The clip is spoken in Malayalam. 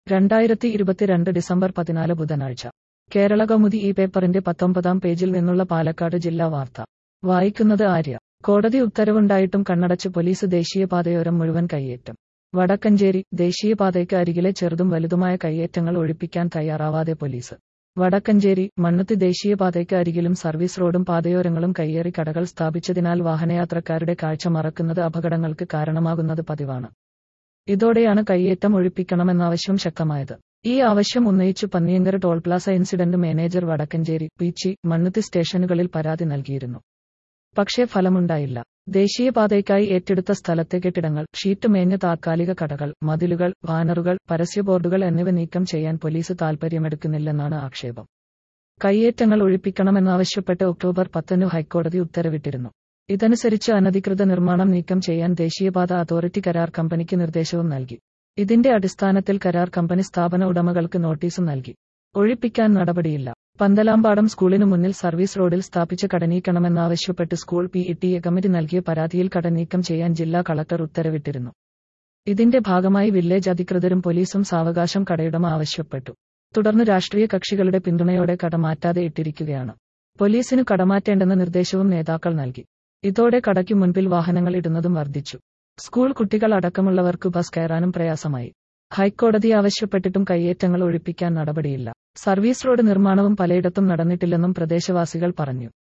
രണ്ടായിരത്തി ഇരുപത്തിരണ്ട് ഡിസംബർ പതിനാല് ബുധനാഴ്ച കേരള കൗമുദി ഈ പേപ്പറിന്റെ പത്തൊമ്പതാം പേജിൽ നിന്നുള്ള പാലക്കാട് ജില്ലാ വാർത്ത വായിക്കുന്നത് ആര്യ കോടതി ഉത്തരവുണ്ടായിട്ടും കണ്ണടച്ച് പോലീസ് ദേശീയപാതയോരം മുഴുവൻ കയ്യേറ്റം വടക്കഞ്ചേരി ദേശീയപാതയ്ക്ക് അരികിലെ ചെറുതും വലുതുമായ കയ്യേറ്റങ്ങൾ ഒഴിപ്പിക്കാൻ തയ്യാറാവാതെ പോലീസ് വടക്കഞ്ചേരി മണ്ണുത്തി ദേശീയപാതയ്ക്ക് അരികിലും സർവീസ് റോഡും പാതയോരങ്ങളും കയ്യേറി കടകൾ സ്ഥാപിച്ചതിനാൽ വാഹനയാത്രക്കാരുടെ കാഴ്ച മറക്കുന്നത് അപകടങ്ങൾക്ക് കാരണമാകുന്നത് പതിവാണ് ഇതോടെയാണ് കയ്യേറ്റം ഒഴിപ്പിക്കണമെന്നാവശ്യം ശക്തമായത് ഈ ആവശ്യം ഉന്നയിച്ചു Panniyankara toll plaza incident manager Vadakkencherry Peechi Mannuthy സ്റ്റേഷനുകളിൽ പരാതി നൽകിയിരുന്നു പക്ഷേ ഫലമുണ്ടായില്ല ദേശീയപാതയ്ക്കായി ഏറ്റെടുത്ത സ്ഥലത്തെ കെട്ടിടങ്ങൾ ഷീറ്റ് മേഞ്ഞ താത്കാലിക കടകൾ മതിലുകൾ ബാനറുകൾ പരസ്യബോർഡുകൾ എന്നിവ നീക്കം ചെയ്യാൻ പോലീസ് താൽപര്യമെടുക്കുന്നില്ലെന്നാണ് ആക്ഷേപം കയ്യേറ്റങ്ങൾ ഒഴിപ്പിക്കണമെന്നാവശ്യപ്പെട്ട് ഒക്ടോബർ പത്തിന് ഹൈക്കോടതി ഉത്തരവിട്ടിരുന്നു ഇതനുസരിച്ച് അനധികൃത നിർമ്മാണം നീക്കം ചെയ്യാൻ ദേശീയപാത അതോറിറ്റി കരാർ കമ്പനിക്ക് നിർദ്ദേശവും നൽകി ഇതിന്റെ അടിസ്ഥാനത്തിൽ കരാർ കമ്പനി സ്ഥാപന ഉടമകൾക്ക് നോട്ടീസും നൽകി ഒഴിപ്പിക്കാൻ നടപടിയില്ല പന്തലാമ്പാടം സ്കൂളിനു മുന്നിൽ സർവീസ് റോഡിൽ സ്ഥാപിച്ച കട നീക്കണമെന്നാവശ്യപ്പെട്ട് school P E T A committee നൽകിയ പരാതിയിൽ കട നീക്കം ചെയ്യാൻ ജില്ലാ കളക്ടർ ഉത്തരവിട്ടിരുന്നു ഇതിന്റെ ഭാഗമായി വില്ലേജ് അധികൃതരും പോലീസും സാവകാശം കടയുടമ ആവശ്യപ്പെട്ടു തുടർന്ന് രാഷ്ട്രീയ കക്ഷികളുടെ പിന്തുണയോടെ കട മാറ്റാതെ ഇട്ടിരിക്കുകയാണ് പോലീസിനു കടമാറ്റേണ്ടെന്ന നിർദ്ദേശവും നേതാക്കൾ നൽകി ഇതോടെ കടയ്ക്കു മുൻപിൽ വാഹനങ്ങൾ ഇടുന്നതും വർദ്ധിച്ചു സ്കൂൾ കുട്ടികൾ അടക്കമുള്ളവർക്ക് ബസ് കയറാനും പ്രയാസമായി ഹൈക്കോടതി ആവശ്യപ്പെട്ടിട്ടും കയ്യേറ്റങ്ങൾ ഒഴിപ്പിക്കാൻ നടപടിയില്ല സർവീസ് റോഡ് നിർമ്മാണവും പലയിടത്തും നടന്നിട്ടില്ലെന്നും പ്രദേശവാസികൾ പറഞ്ഞു